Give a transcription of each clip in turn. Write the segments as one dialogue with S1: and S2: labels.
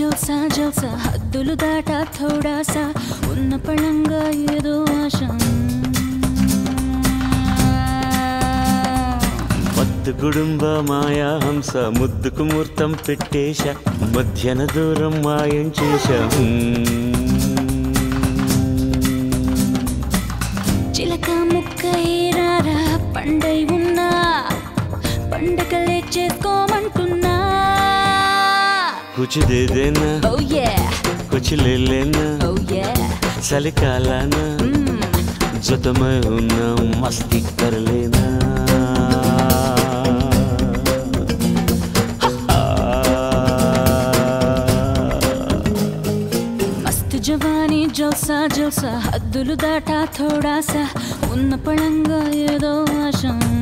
S1: జల్సా జల్సా హద్దులు దాటా థోడాసా ఉన్న పళంగా ఏదో ఆశ
S2: మత్తు గుడుంబ మాయా హంస ముద్దుకు ముహూర్తం పెట్టేశ మధ్యన దూరం మాయం చేశ
S1: చిలక ముక్క ఏరారా పండై ఉన్నా పండగలే చేసుకోమంటున్నా
S2: కుచి దేదేనా
S1: Oh yeah,
S2: కుచి లేలేనా
S1: oh yeah.
S2: చలికాలాన
S1: Mm.
S2: జతమై ఉన్న మస్తి కరలేనా
S1: మస్తు జవానీ జల్సా జల్సా హద్దులు దాటా థోడాసా ఉన్న పళంగా ఏదో ఆశ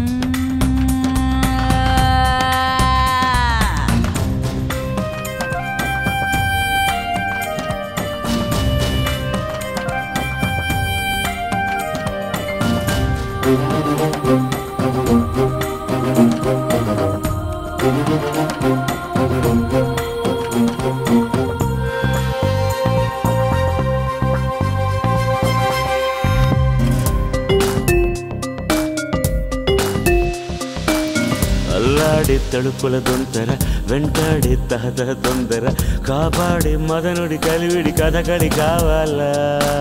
S2: అల్లాడి తడుపుల దొంతర వెంటాడి తహతహ తొందర కాపాడి మదనుడి కలివిడి కథకడి కావాలా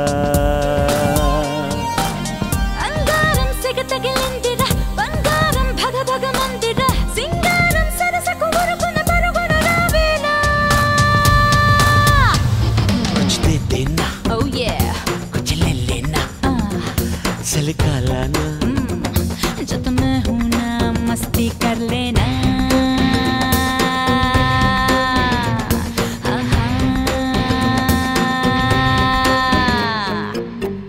S1: అంగారం సెగ తగిలిందిరా బంగారం భగ భగ మందిరా సింగారం సరసకు ఉరుకున పరుగున రావేలా
S2: కుచితే దేన్నా
S1: Oh yeah.
S2: కుచిలేనా
S1: Ah.
S2: చలికాలాన
S1: जब मैं हूं ना मस्ती कर लेना आहा।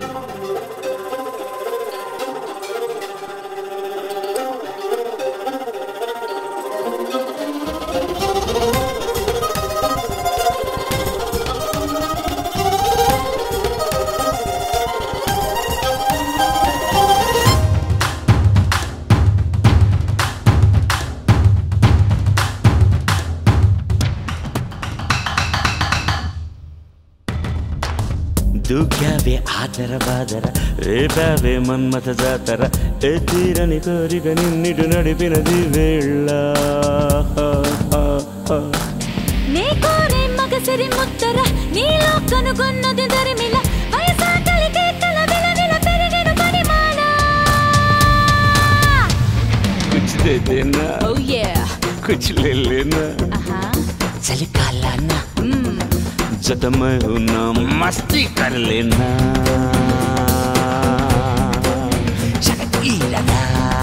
S2: దూకావే ఆదర బాదర రేపావే మన్మథ జాతర ఏ తీరని కోరిక నిన్నిటు నడిపినది వేళ్ళ
S1: నీ కోరే మగసిరి ముద్దర నీలో కనుగొన్నది దరిమిల వయసాకలి కేకల విలవిల పెరిగిన పరిమాణ
S2: కుచితే దేన్నా
S1: Oh yeah.
S2: కుచిలేనా
S1: ఆహా.
S2: చలికాలాన
S1: మ్మ్.
S2: జతమై ఉన్న మస్తి కరలేనా శకతీరనా.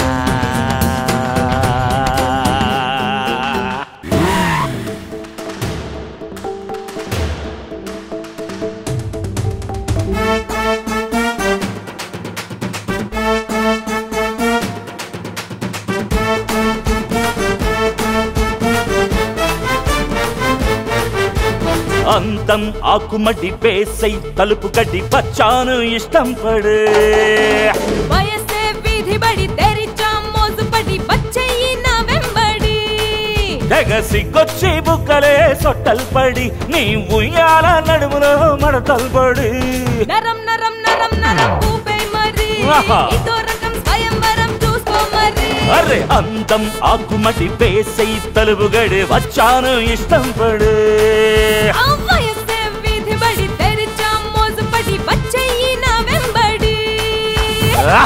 S2: అందం ఆకుమటి పేసై తలుపు కట్టి పచ్చాను ఇష్టం పడే
S1: వయసే వీధి బడి తెరిచా మోసుపడి వచ్చేయి నా వెంబడి
S2: ఎగసికొచ్చి బుక్కలే సొట్టలు పడి నీ ఉయ్యాల నడుములో మడతలు పడి
S1: నరం నరం నరం నరం ఊపే మరి
S2: ఆహా.
S1: ఇదో రకం స్వయంవరం చూసుకో మరి
S2: అరే అందం ఆకుమటి పేసై తలుపు గడి వచ్చాను ఇష్టం పడే
S1: ఆ వయసే వీధి బడి తెరిచా మోసుపడి వచ్చేయి నా వెంబడి
S2: ఆ!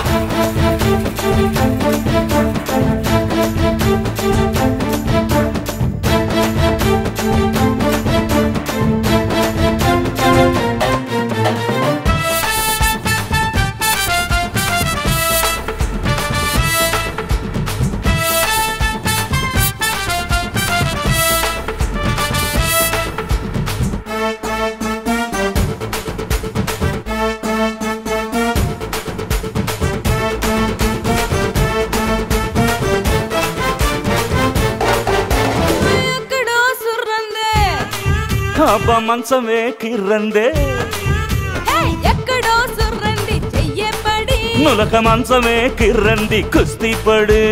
S1: ఎక్కడో సుర్రందే
S2: అబ్బ మంచమే కిర్రందే
S1: హే, ఎక్కడో సుర్రంది చెయ్యే పడి
S2: నులక మంచమే కిర్రంది కుస్తీ పడి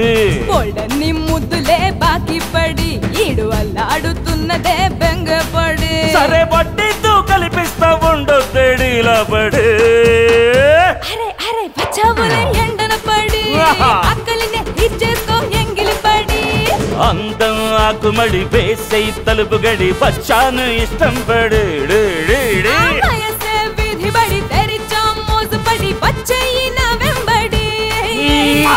S1: బోల్డన్ని ముద్దులే బాకీ పడి ఈడు అల్లాడుతున్నదే బెంగపడి
S2: సరే వడ్డీతో కలిపిస్తా ఉండు తేడీలా పడే
S1: అరే అరే బచావులే ఎండన పడి
S2: ఆహా.
S1: అక్కలినే ఇచ్చేసుకో ఎంగిలి పడి
S2: అందం ఆకుమడి వేసై తలుపు గడి బచ్చాను ఇష్టం పడు డు, డు, డు.
S1: వయసే విధి బడి తెరిచా మోసు పడి పచ్చయి నా వెంబడి
S2: మ్మ్.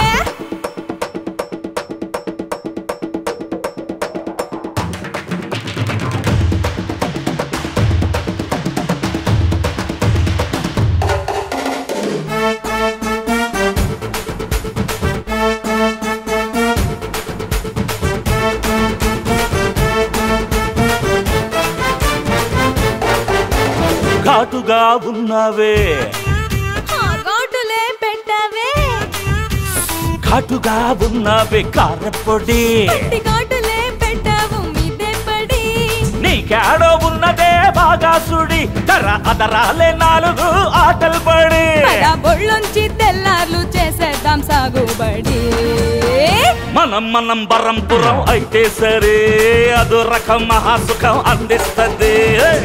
S2: ఘాటుగా ఉన్నావే
S1: ఆ ఘాటులే పెట్టవే
S2: ఘాటుగా ఉన్నావే కారపొడి
S1: పట్టి ఘాటులే పెట్టావు మీదే పడి
S2: నీకేడో ఉన్నదే బాగా సుడి ధర అదరాలే నాలుగు ఆటలు పడి
S1: పద బొళ్ళొంచి తెల్లార్లు చేసేద్దాం సాగుబడి
S2: మనం మనం బరంపురం అయితే సరే అదో రకం మహాసుఖం అందిస్తుంది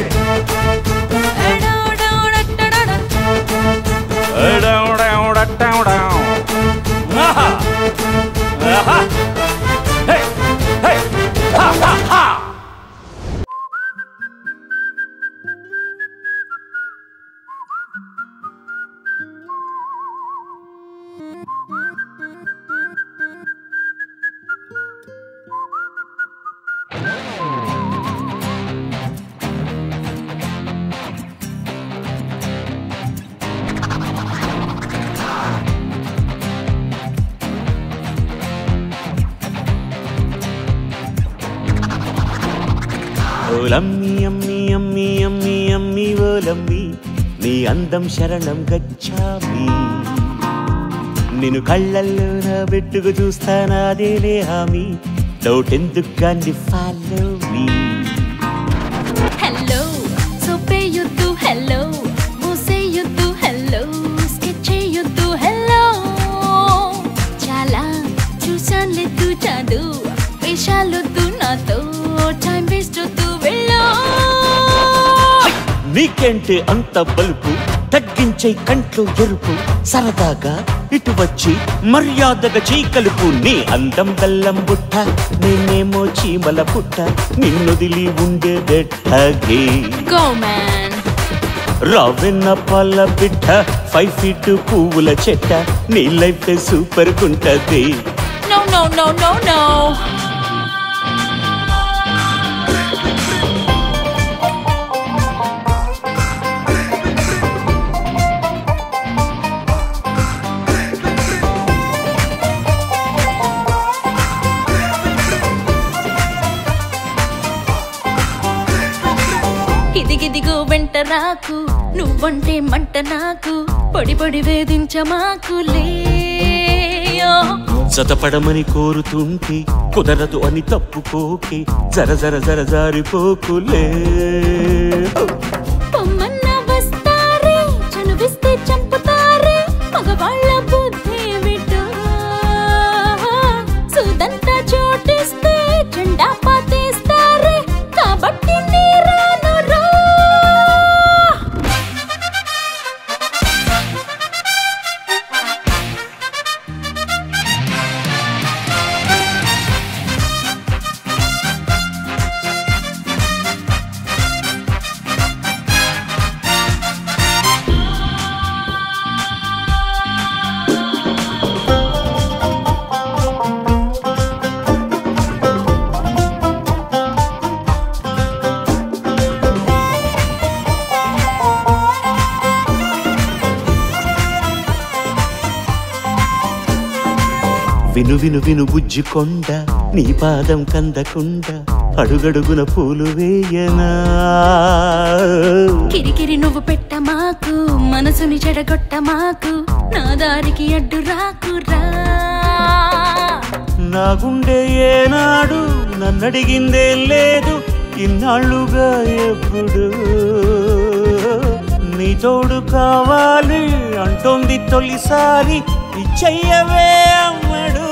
S2: ఆహా. ఆహా. హే, హే, హా, హా, హా. ఓలమ్మి అమ్మి అమ్మి అమ్మి అమ్మి ఓలమ్మి నీ అందం శరణం గచ్చామి నిన్ను కళ్ళల్లో నా పెట్టుకు చూస్తానాదేలే హామీ డౌట్ ఎందుకు కానీ ఫాలో మీ
S1: హలో సోపేయొద్దు హలో మూసేయొద్దు హలో స్కెచ్ చేయొద్దు హలో చాలా చూసానులేదు చాలు వేషాలొద్దు నాతో టైం వేస్ట్ వద్దు వెళ్ళో
S2: నీకేంటి అంత బలుపు తగ్గించే కంట్లో ఎరుపు సరదాగా ఇటు వచ్చి మర్యాదగా చీకలుపు నీ అందం బెల్లం బుట్ట నేనేమో చీమల పుట్ట నిన్నొదిలి ఉండేదెట్టగే
S1: గో మ్యాన్
S2: రావెన్న పాల బిడ్డ ఫైవ్ ఫీట్ పువ్వుల చెట్ట నీ లైఫ్ సూపర్ గుంటది
S1: no no no no no ఇదిగిదిగో వెంట రాకు నువ్వంటే మంట నాకు పొడి పొడి వేధించ మాకులే
S2: జతపడమని కోరుతుంటే కుదరదు అని తప్పుకోకే జర జర జర జారిపోకులే
S1: పొమ్మన్న వస్తారే చనువిస్తే చంపుతారే మగవాళ్ళ బుద్ధి విటో సుదంతా చోటిస్తే జెండా పాతేస్తారే కాబట్టి నీరాను రా
S2: విను విను విను బుజ్జికొండ నీ పాదం కందకుండ అడుగడుగున పూలు వేయనా
S1: కిరికిరి నువ్వు పెట్ట మాకు మనసుని చెడగొట్ట మాకు నా దారికి అడ్డు రాకురా
S2: నా గుండె ఏనాడు నన్నడిగిందే లేదు ఇన్నాళ్ళుగా ఎప్పుడు నీ తోడు కావాలి అంటోంది తొలిసారి ఇచ్చయ్యవే అమ్మడు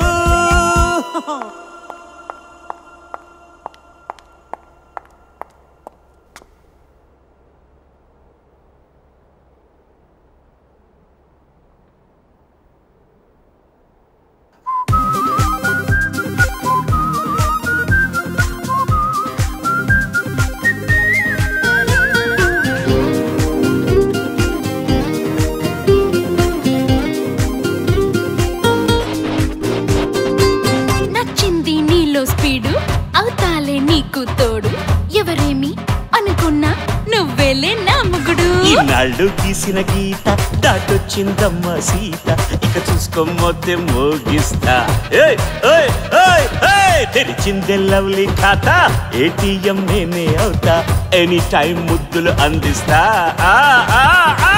S1: నువ్వేలే నా ముగుడు
S2: ఈనాళ్ళు గీసిన గీత దాటొచ్చిందమ్మ సీత ఇక చూసుకోమోతే మోగిస్తా ఏయ్, ఏయ్, ఏయ్, ఏయ్, తెరిచిందే లవ్లీ ఖాతా ఏటీఎం నేనే అవుతా ఎనీ టైం ముద్దులు అందిస్తా ఆ, ఆ, ఆ.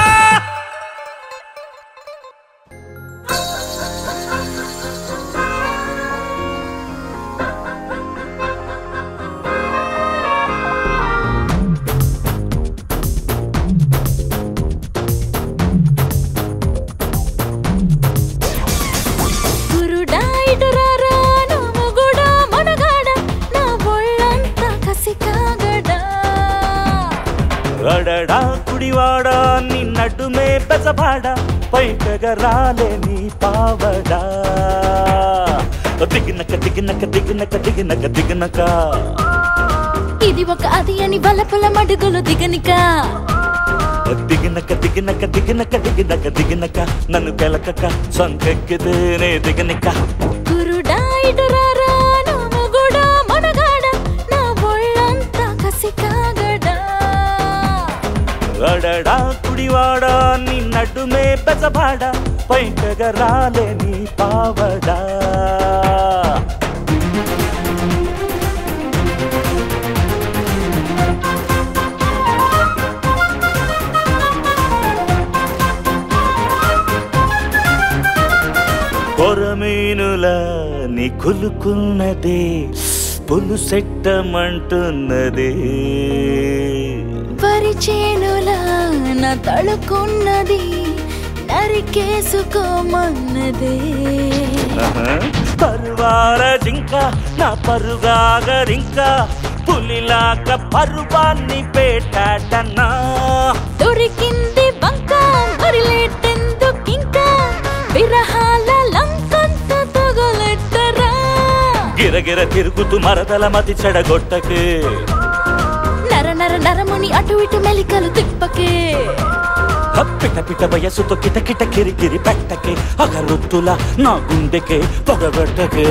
S1: గురుడా ఇటు రారా నా మొగుడా మనగాడ నా ఒళ్ళంతా కసి కాగడా
S2: అడడా కుడివాడా నిన్నట్టుమే పెసబాడ పైకగా రాలే నీ పావడా దిగినక దిగినక దిగినక దిగినక దిగినక
S1: ఇది ఒక అది అని బలపుల మడుగులు దిగనిక
S2: దిగినక దిగినక దిగినక దిగినక దిగినక నన్ను కెలకక సొంకెక్కిదేనే దిగనిక
S1: గురుడా ఇటు రారా నా మొగుడా మనగాడ నా ఒళ్ళంతా కసి కాగడా
S2: అడడా కుడివాడా నిన్నట్టుమే పెసబాడ పైకగా రాలే నీ పావడా కొరమీనుల నీ కులుకున్నదే పులుసెట్టమంటున్నదే
S1: వరి చేనులా నా తడుకున్నది నరికేసుకోమన్నదే
S2: పరువార జింక నా పరుగాగరింక పులిలాక పరువాన్ని పేటాటన్నా
S1: దొరికింది బంక మరిలేటెందుకింకా విరహాల లంకంత తగలెట్టరా
S2: గిరగిర తిరుగుతూ మరదల మతి చెడగొట్టకే
S1: నర నర నరముని అటు ఇటు మెలికలు తిప్పకే
S2: పిట పిట వయసుతో కిట కిట కిరికిరి పెట్టకే అగరొత్తుల నా గుండెకే పొగబెట్టకే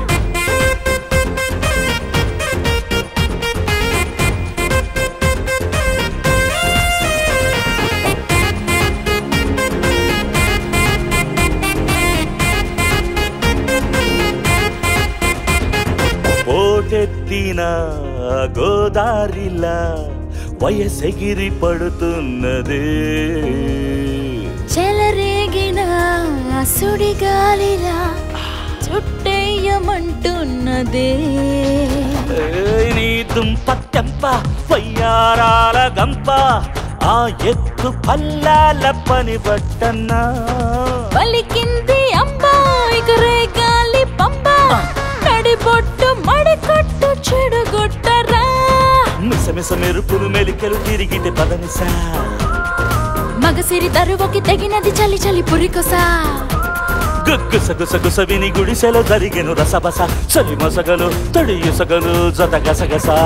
S2: పోటెత్తిన గోదారిలా వయసెగిరి పడుతున్నదే
S1: చెలరేగిన సుడిగాలిలా చుట్టేయమంటున్నదే
S2: ఏయ్ నీ దుంప తెంప వయ్యారాల గంప ఆ ఎత్తు పల్లాల పని బట్టన్నా
S1: పలికింది అంబా ఎగురే గాలి పంబ నడిబొట్టు మడికొట్టు చెడుగొట్టరా
S2: మిస మిస మెరుపులు మెలికలు తిరిగితే పదనిసా
S1: మగసిరి తరువుకి తెగినది చలి చలి పురికొసా
S2: గుగ్గుస గుస గుస విని గుడిసెలో జరిగెను రసబస చలి మొసగలు తడి ఇసగలు జత గసగసా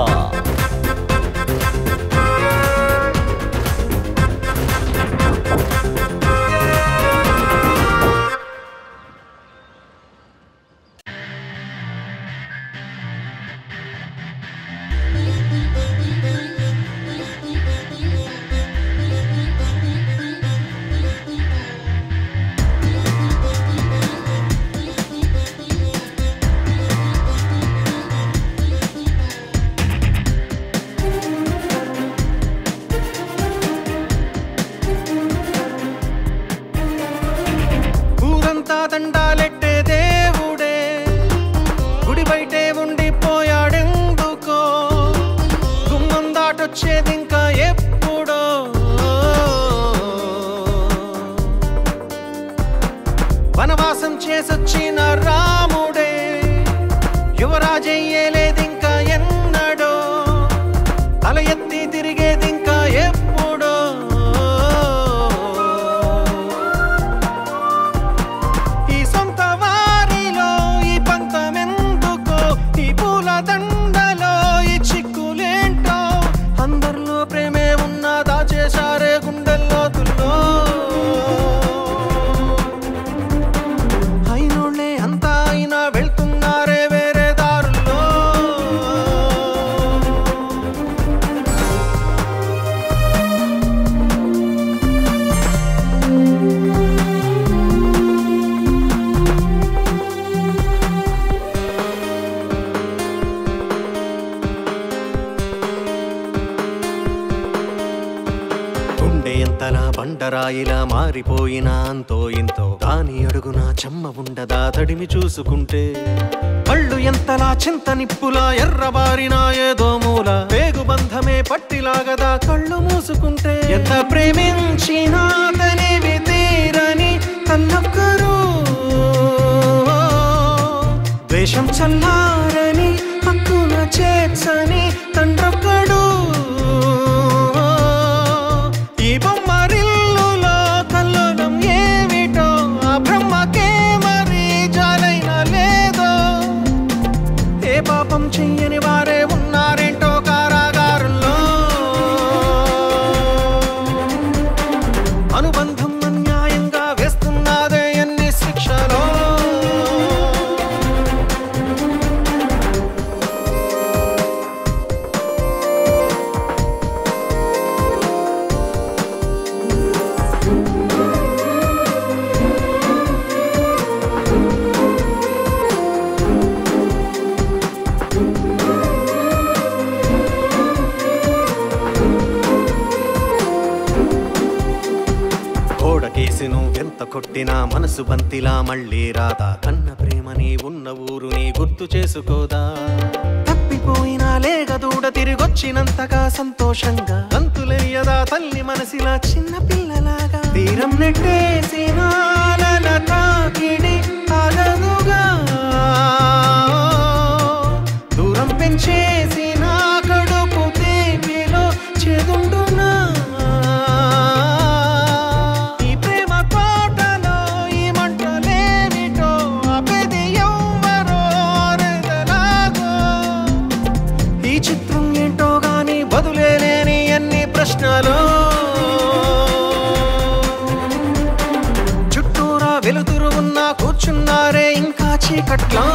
S3: ఊరంతా దండాలెట్టే దేవుడే గుడి బయటే ఉండిపోయాడెందుకో గుమ్మం దాటొచ్చేది ఇంకా ఎప్పుడో వనవాసం చేసొచ్చిన రాముడే యువరాజయ్యేలేదింకా ఎన్నడో తల ఎత్తి తిరిగేది ఇంకా ఎప్పుడో ఈ సొంత వారిలో ఈ పంతమెందుకో ఈ పూల దండలో ఈ చిక్కులేంటో అందరిలో ప్రేమే ఉన్నా దాచేశారే గుండెల్లో తుల్లో అయినోళ్ళే అంతా అయినా వెళ్తున్నారే వేరే దారుల్లో గుండె ఎంతలా బండరాయిలా మారిపోయినా అంతో ఇంతో దాని అడుగున చెమ్మ ఉండదా తడిమి చూసుకుంటే కళ్ళు ఎంతలా చింత నిప్పులా ఎర్రబారినా ఏదో మూల వేగు బంధమే పట్టిలాగదా కళ్ళు మూసుకుంటే ఎంత ప్రేమించినా తనివి తీరని తల్లొక్కరు ద్వేషం చల్లారని హక్కున చేర్చని తండ్రొక్కడు ఈ బొమ్మరిల్లులో కల్లోలం ఏమిటో ఆ బ్రహ్మకే మరి జాలైన లేదో ఏ పాపం చెయ్యని వారే ఉన్నారేంటో కారాగారుల్లో అనుబంధం అన్యాయంగా వేస్తున్నదే ఎన్ని శిక్షలో గోడకేసి నువ్వెంత కొట్టినా మనసు బంతిలా మళ్ళీ రాదా కన్న ప్రేమని ఉన్న ఊరుని గుర్తు చేసుకోదా తప్పిపోయినా లేక దూడ తిరిగొచ్చినంతగా సంతోషంగా అంతులెయ్యదా తల్లి మనసిలా చిన్న పిల్లలాగా తీరం నెట్టేసిన అలల తాకిడి ఆగదుగా దూరం పెంచేసిన కడుపు తీపిలో చెదుండునా ఈ ప్రేమ తోటలో ఈ మంటలేమిటో అపెది ఎవ్వరో అరెదలాగో ఈ చిత్రం ఏంటో గాని బదులే లేని ఎన్ని ప్రశ్నలు చుట్టూరా వెలుతురు ఉన్నా కూర్చున్నారే ఇంకా చీకట్లో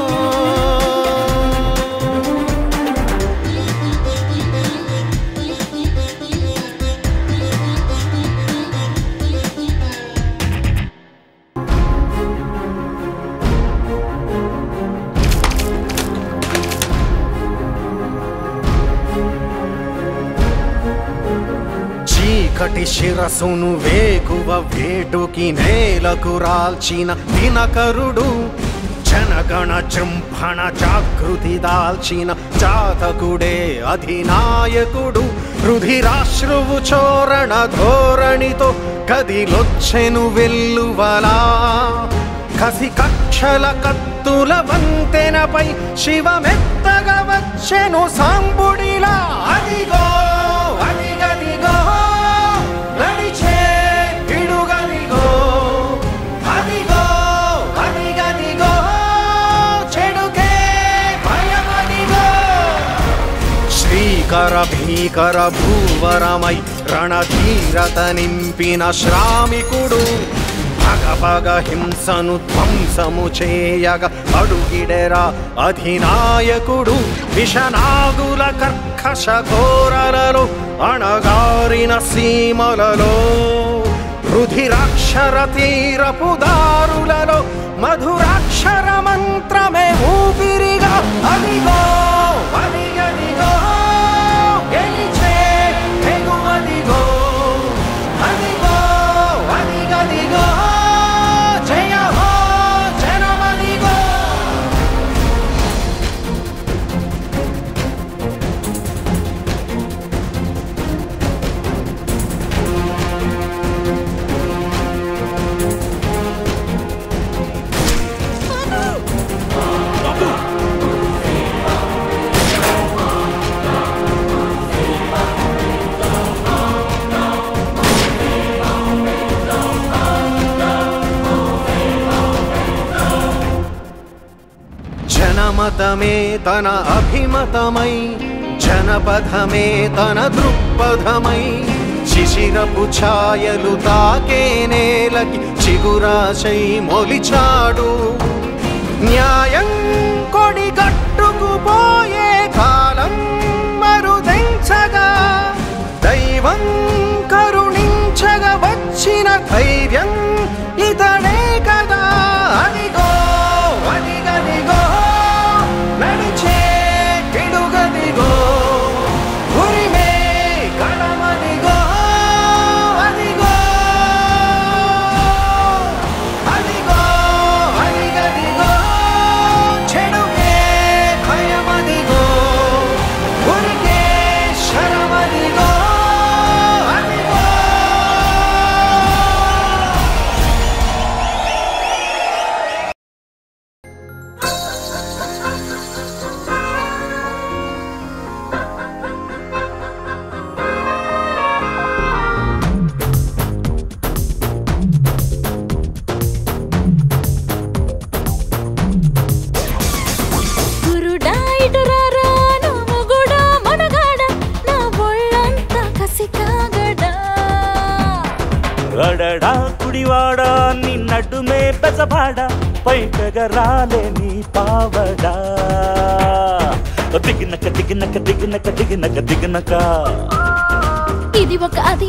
S3: చీకటి శిరసును వేగువ వేడుకి నేలకు రాల్చిన దినకరుడు జనగణ జృంభణ జాగృతి దాల్చిన జాతకుడే అధినాయకుడు రుధిరాశ్రువు చోరణ ధోరణితో కదిలొచ్చెను వెల్లువలా కసి కక్షల కత్తుల వంతెనపై శివమెత్తగా వచ్చెను సాంబుడిలా అదిగో అదిగదిగో నడిచే పిడుగదిగో అదిగో అదిగదిగో చెడుకే భయమదిగో శ్రీకర భీకర భూవరమై రణధీరత నింపిన శ్రామికుడు భగభగ హింసను ధ్వంసము చేయగ అడుగిడెరా అధినాయకుడు విషనాగుల కర్కశ ఘోరలలో అణగారిన సీమలలో రుధిరాక్షర తీరపు దారులలో మధురాక్షర మంత్రమే ఊపిరిగా అదిగో అదిగదిగో గెలిచే ఎగువదిగో అదిగో అదిగదిగో జయ హో జనమదిగో జనమతమే తన అభిమతమై జనపథమే తన దృక్పథమై శిశిరపు ఛాయలు తాకే నేలకి చిగురాశై మొలిచాడు న్యాయం కొడి కట్టుకుపోయే కాలం మరుదెంచగా దైవం కరుణించగా వచ్చిన ధైర్యం ఇతడే కదా అదిగో అదిగదిగో నడిచే పిడుగదిగో ఉరిమే కడమదిగో
S1: కసి కాగడా
S2: అడడా కుడివాడా నీ నడుమే పెసబాడా పైకగా రాలే నీ పావడా దిగినక దిగినక దిగినక దిగినక దిగినక
S1: ఇది ఒక అది